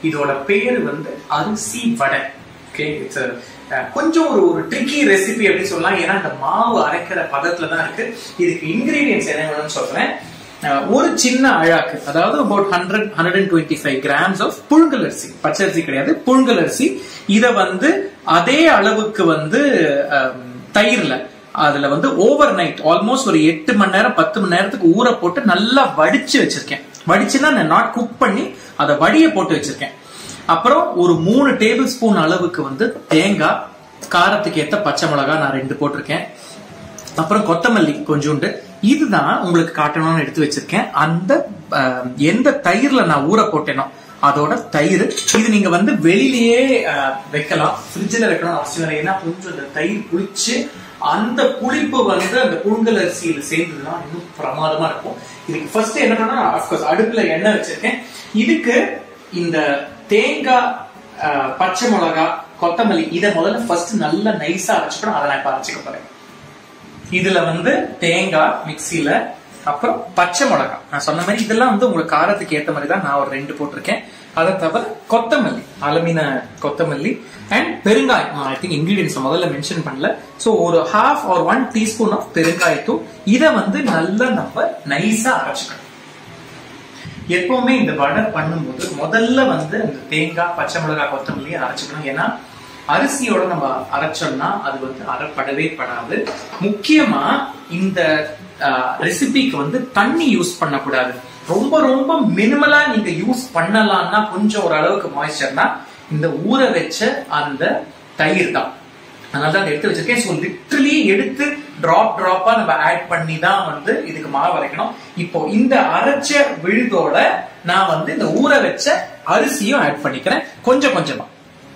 இதோட பேரு வந்து அரிசி வடை ஓகே இட்ஸ் கொஞ்சம் ஒரு ஒரு ட்ரிக்கி ரெசிபி அப்படின்னு சொல்லலாம் ஏன்னா இந்த மாவு அரைக்கிற பதத்துல தான் இருக்கு இதுக்கு இன்கிரீடியன்ஸ் என்ன வேணும்னு சொல்றேன் அஹ், ஒரு சின்ன அழாக்கு அதாவது about hundred hundred and twenty five grams of புழுங்கல் அரிசி பச்சரிசி கிடையாது புழுங்கல் அரிசி இதை வந்து அதே அளவுக்கு வந்து அஹ், தயிர்ல அதுல வந்து ஓவர் நைட் ஆல்மோஸ்ட் ஒரு எட்டு மணி நேரம் பத்து மணி நேரத்துக்கு ஊற போட்டு நல்லா வடிச்சு வச்சிருக்கேன் வடிச்சுன்னா நான் நாட் குக் பண்ணி அதை வடிய போட்டு வச்சிருக்கேன் அப்புறம் ஒரு மூணு டேபிள் ஸ்பூன் அளவுக்கு வந்து தேங்காய் காரத்துக்கு ஏத்த பச்சை மிளகாய் நான் ரெண்டு போட்டிருக்கேன் அப்புறம் கொத்தமல்லி கொஞ்சோண்டு இதுதான் உங்களுக்கு காட்டணும்னு எடுத்து வச்சிருக்கேன் அந்த அஹ், எந்த தயிர்ல நான் ஊற போட்டேனோ அதோட தயிர் இது நீங்க வந்து வெளியிலேயே அஹ், வைக்கலாம் ஃப்ரிட்ஜில் வைக்கணும் அவசியம் இல்லை ஏன்னா கொஞ்சம் இந்த தயிர் புளிச்சு அந்த புளிப்பு வந்து அந்த புழுங்கல் அரிசியில சேர்ந்ததுன்னா இன்னும் பிரமாதமா இருக்கும் இதுக்கு ஃபர்ஸ்ட் என்ன பண்ணா அஃப்கோர்ஸ் அடுப்புல எண்ணெய் வச்சிருக்கேன் இதுக்கு இந்த தேங்காய் அஹ், பச்சை மிளகாய் கொத்தமல்லி இதை முதல்ல ஃபர்ஸ்ட் நல்லா நைஸா அரைச்சுக்கணும் அதை நான் இப்ப அரைச்சுக்க போறேன் இதுல வந்து தேங்காய் மிக்ஸில அப்புறம் பச்சை மிளகாய் நான் சொன்ன மாதிரி இதெல்லாம் வந்து உங்களுக்கு காரத்துக்கு ஏத்த மாதிரி தான் நான் ஒரு ரெண்டு போட்டிருக்கேன் அதை தவிர கொத்தமல்லி அலமின கொத்தமல்லி அண்ட் பெருங்காயம் ஐ திங்க் இன்கிரீடியன்ஸ் முதல்ல மென்ஷன் பண்ணல சோ ஒரு half or one teaspoon of பெருங்காயத்தூள் இதை வந்து நல்லா நம்ம நைஸா அரைச்சுக்கணும் எப்பவுமே இந்த வடை பண்ணும்போது முதல்ல வந்து அந்த தேங்காய் பச்சை மிளகாய் கொத்தமல்லி அரைச்சுக்கணும் ஏன்னா அரிசியோட நம்ம அரைச்சோம்னா அது வந்து அரைப்படவே படாது முக்கியமா இந்த ரெசிபிக்கு வந்து தண்ணி யூஸ் பண்ணக்கூடாது ரொம்ப ரொம்ப மினிமலா நீங்க யூஸ் பண்ணலாம்னா கொஞ்சம் ஓரளவுக்கு மாய்ஸ்சர்னா இந்த ஊற வச்ச அந்த தயிர் தான் அதனால தான் அதை எடுத்து வச்சிருக்கேன் ஸோ லிட்ரலி எடுத்து டிராப் டிராப்பா நம்ம ஆட் பண்ணி தான் வந்து இதுக்கு மாவு அரைக்கணும் இப்போ இந்த அரைச்ச விழுதோட நான் வந்து இந்த ஊற வச்ச அரிசியும் ஆட் பண்ணிக்கிறேன் கொஞ்சம் கொஞ்சமா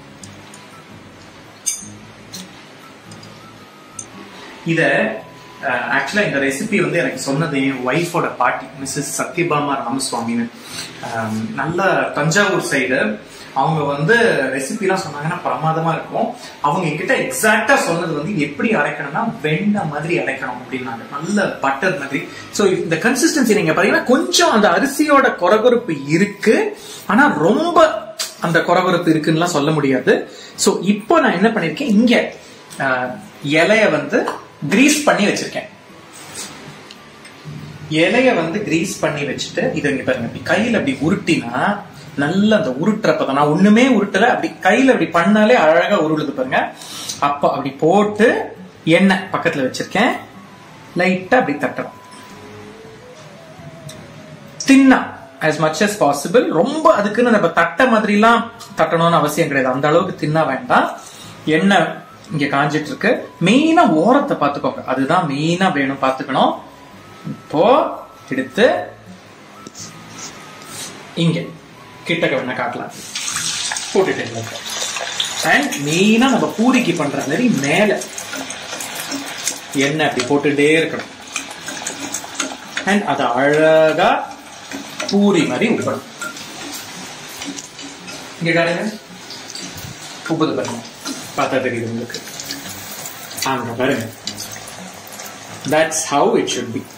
இத ஆக்சுவலா இந்த ரெசிபி வந்து எனக்கு சொன்னது என் ஒய்ஃபோட பாட்டி மிஸ்ஸஸ் சத்யபாமா ராமசுவாமின்னு அஹ், நல்ல தஞ்சாவூர் சைடு அவங்க வந்து ரெசிபிலாம் சொன்னாங்கன்னா பிரமாதமா இருக்கும் அவங்க என்கிட்ட எக்ஸாக்டா சொன்னது வந்து இது எப்படி அரைக்கணும்னா வெண்ணெய் மாதிரி அரைக்கணும் அப்படின்னாங்க நல்ல பட்டர் மாதிரி சோ இந்த கன்சிஸ்டன்சி நீங்க பாத்தீங்கன்னா கொஞ்சம் அந்த அரிசியோட கொரகொரப்பு இருக்கு ஆனா ரொம்ப அந்த கொரகொரப்பு இருக்குன்னுலாம் சொல்ல முடியாது சோ இப்போ நான் என்ன பண்ணிருக்கேன் இங்க அஹ், இலைய வந்து கிரீஸ் பண்ணி வச்சிருக்கேன் இலைய வந்து கிரீஸ் பண்ணி வச்சுட்டு இதை இங்க பாருங்க இப்படி கையில அப்படி உருட்டினா நல்ல அந்த உருட்டுறப்ப நான் ஒண்ணுமே உருட்டல அப்படி கையில அப்படி பண்ணாலே அழகா உருளுது பாருங்க அப்ப அப்படி போட்டு எண்ணெய் பக்கத்துல வச்சிருக்கேன் லைட்டா அப்படி தட்டணும் தின்னா as மச் as பாசிபிள் ரொம்ப அதுக்குன்னு நம்ம தட்ட மாதிரிலாம் தட்டணும்னு அவசியம் கிடையாது அந்த அளவுக்கு தின்னா வேண்டாம் எண்ணெய் இங்க காஞ்சிட்டு இருக்கு மெயினா ஓரத்தை பார்த்துக்கோங்க அதுதான் மெயினா வேணும் பார்த்துக்கணும் இப்போ எடுத்து இங்க கிட்டக்க வேணா காட்டலாம் போட்டுட்டேன் அண்ட் மெயினா நம்ம பூரிக்கு பண்ற மாதிரி மேல எண்ணெய் அப்படி போட்டுட்டே இருக்கணும் அண்ட் அதை அழகா பூரி மாதிரி உப்பணும் இங்க காட்டுங்க உப்புது பாருங்க பார்த்தா தெரியுது உங்களுக்கு அங்க பாருங்க that's how it should be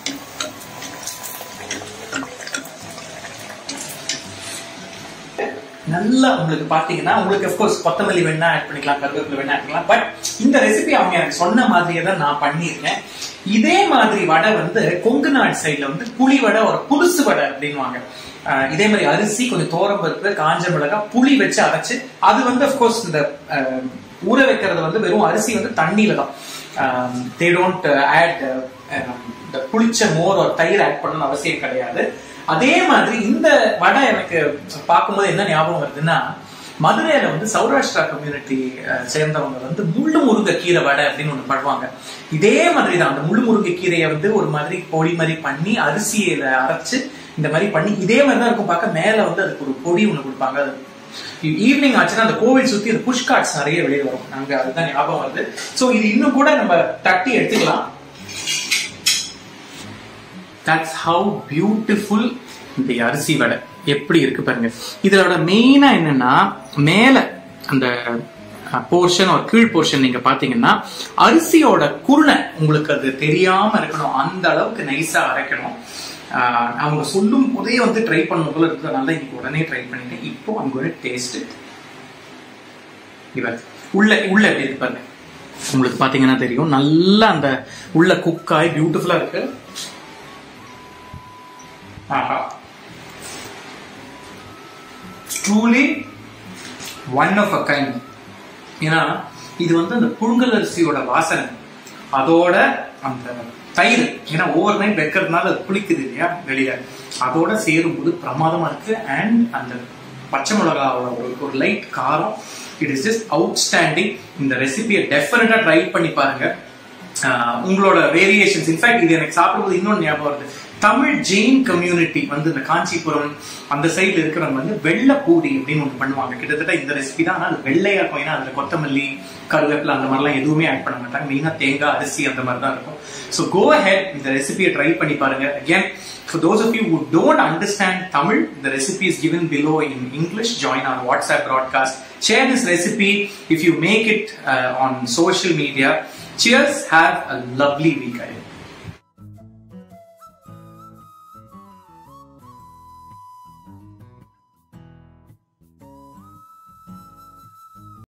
நல்லா உங்களுக்கு பாத்தீங்கன்னா உங்களுக்கு அஃப்கோர்ஸ் கொத்தமல்லி வேணா ஆட் பண்ணிக்கலாம் கருவேப்பிலை வேணா ஆட் பண்ணலாம் பட் இந்த ரெசிபி அவங்க எனக்கு சொன்ன மாதிரியே தான் நான் பண்ணியிருக்கேன் இதே மாதிரி வடை வந்து கொங்கு நாடு சைடுல வந்து புளி வடை ஒரு புதுசு வடை அப்படின்வாங்க அஹ் இதே மாதிரி அரிசி கொஞ்சம் தோரம்பருப்பு காஞ்ச மிளகாய் புளி வச்சு அரைச்சு அது வந்து அஃப்கோர்ஸ் இந்த அஹ், ஊற வைக்கிறது வந்து வெறும் அரிசி வந்து தண்ணியில தான் தே டோன்ட் ஆட் இந்த புளிச்ச மோர் ஒரு தயிர் ஆட் பண்ணணும்னு அவசியம் கிடையாது அதே மாதிரி இந்த வடை எனக்கு பார்க்கும்போது என்ன ஞாபகம் வருதுன்னா மதுரையில வந்து சௌராஷ்டிரா கம்யூனிட்டி சேர்ந்தவங்க வந்து முள்ளு முருங்கை கீரை வடை அப்படின்னு ஒண்ணு பண்ணுவாங்க இதே மாதிரி தான் அந்த முள்ளு முருங்கை கீரையை வந்து ஒரு மாதிரி பொடி மாதிரி பண்ணி அரிசியில அரைச்சு இந்த மாதிரி பண்ணி இதே மாதிரி தான் இருக்கும் பார்க்க மேல வந்து அதுக்கு ஒரு பொடி ஒண்ணு கொடுப்பாங்க அது ஈவினிங் ஆச்சுன்னா அந்த கோவில் சுத்தி அந்த புஷ் கார்ட்ஸ் நிறைய வெளியே வரும் அங்க அதுதான் ஞாபகம் வருது சோ இது இன்னும் கூட நம்ம தட்டி எடுத்துக்கலாம் தட்ஸ் ஹவு பியூட்டிஃபுல் இந்த அரிசி வடை எப்படி இருக்கு பாருங்க இதோட மெயினா என்னன்னா மேல அந்த போர்ஷன் ஒரு கீழ் போர்ஷன் நீங்க பாத்தீங்கன்னா அரிசியோட குருணை உங்களுக்கு அது தெரியாம இருக்கணும் அந்த அளவுக்கு நைஸா அரைக்கணும் ஆஹ் அவங்க சொல்லும் போதே வந்து ட்ரை பண்ண போல இருக்கிறதுனால இன்னைக்கு உடனே ட்ரை பண்ணிட்டேன் இப்போ அவங்க டேஸ்ட் இவர் உள்ள உள்ள எப்படி இருக்கு பாருங்க உங்களுக்கு பாத்தீங்கன்னா தெரியும் நல்லா அந்த உள்ள குக் ஆகி பியூட்டிஃபுல்லா இருக்கு ஆஹா truly one of a kind ஏன்னா இது வந்து அந்த புழுங்கல் அரிசியோட வாசனை அதோட அந்த தயிர் ஏன்னா ஓவர் நைட் வைக்கிறதுனால அது புளிக்குது இல்லையா வெளியில அதோட சேரும்போது பிரமாதமா இருக்கு அண்ட் அந்த பச்சை மிளகாவோட ஒரு ஒரு லைட் காரம் இட் இஸ் ஜஸ்ட் அவுட்ஸ்டாண்டிங் இந்த ரெசிபியை டெஃபினட்டா ட்ரை பண்ணி பாருங்க ஆஹ் உங்களோட வேரியேஷன்ஸ் இன்ஃபேக்ட் இது எனக்கு சாப்பிடும்போது இன்னொன்று ஞாபகம் வருது தமிழ் ஜெயின் கம்யூனிட்டி வந்து இந்த காஞ்சிபுரம் அந்த சைடுல இருக்கிறவங்க வந்து வெள்ளை பூரி அப்படின்னு ஒன்று பண்ணுவாங்க கிட்டத்தட்ட இந்த ரெசிபி தான் ஆனால் அது வெள்ளையா இருக்கும் ஏன்னா அதுல கொத்தமல்லி கருவேப்பிலை அந்த மாதிரிலாம் எதுவுமே ஆட் பண்ண மாட்டாங்க மெயினாக தேங்காய் அரிசி அந்த மாதிரி தான் இருக்கும் ஸோ கோ ஹெட் இந்த ரெசிபியை ட்ரை பண்ணி பாருங்க again For those of you who don't understand Tamil, the recipe is given below in English. Join our WhatsApp broadcast. Share this recipe if you make it uh, on social media. Cheers. Have a lovely week ahead.